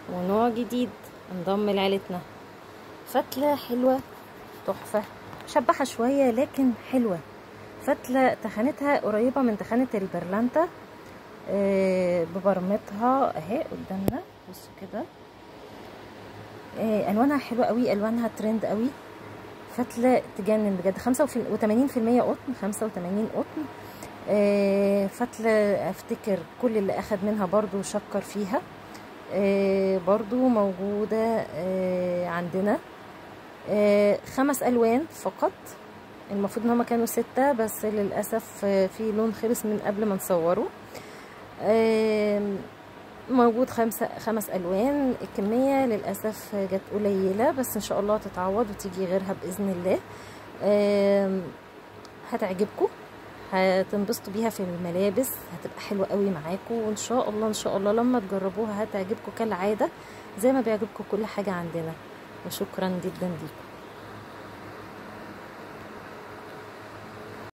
ونوع جديد انضم لعيلتنا فتلة حلوة تحفة شبحة شوية لكن حلوة فتلة تخانتها قريبة من تخانة البرلانتا آه ببرمتها اهي قدامنا بصوا كده آه الوانها حلوة قوي الوانها ترند قوي فتلة تجنن بجد خمسة وتمانين في المية قطن خمسة وتمانين قطن آه فتلة افتكر كل اللي اخد منها برضو شكر فيها آه برضو موجودة آه عندنا آه خمس الوان فقط المفروض ان هما كانوا ستة بس للأسف في لون خلص من قبل ما نصوره موجود خمسة خمس ألوان الكمية للأسف جت قليلة بس إن شاء الله تتعوض وتيجي غيرها بإذن الله هتعجبكم هتنبسطوا بيها في الملابس هتبقى حلوة قوي معاكم وإن شاء الله إن شاء الله لما تجربوها هتعجبكم كالعادة زي ما بيعجبكم كل حاجة عندنا وشكرا جدا ليكم